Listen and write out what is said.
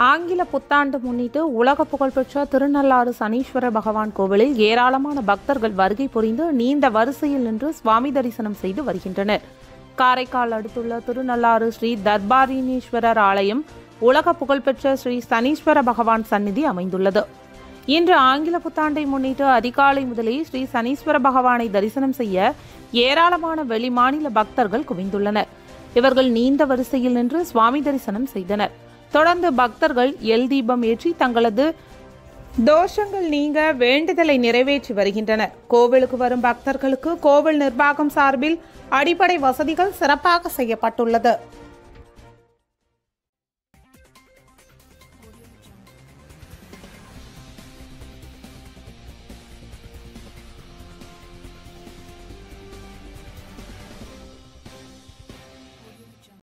ஆங்கில புத்தாண்டு முன்னிட்டு உலக புகழ்பெற்ற திருநள்ளாறு சனீஸ்வர பகவான் கோவிலில் ஏராளமான பக்தர்கள் வருகை புரிந்து நீண்ட வரிசையில் நின்று சுவாமி தரிசனம் செய்து வருகின்றனர் காரைக்கால் அடுத்துள்ள திருநள்ளாறு ஸ்ரீ தர்பாரிணீஸ்வரர் ஆலயம் உலக புகழ்பெற்ற ஸ்ரீ சனீஸ்வர பகவான் சந்நிதி அமைந்துள்ளது இன்று ஆங்கில புத்தாண்டை முன்னிட்டு அதிகாலை முதலே ஸ்ரீ சனீஸ்வர பகவானை தரிசனம் செய்ய ஏராளமான வெளிமாநில பக்தர்கள் குவிந்துள்ளனர் இவர்கள் நீண்ட வரிசையில் நின்று சுவாமி தரிசனம் செய்தனர் தொடர்ந்து பக்தர்கள் எல் தீபம் ஏற்றி தங்களது தோஷங்கள் நீங்க வேண்டுதலை நிறைவேற்றி வருகின்றனர் கோவிலுக்கு வரும் பக்தர்களுக்கு கோவில் நிர்வாகம் சார்பில் அடிப்படை வசதிகள் சிறப்பாக செய்யப்பட்டுள்ளது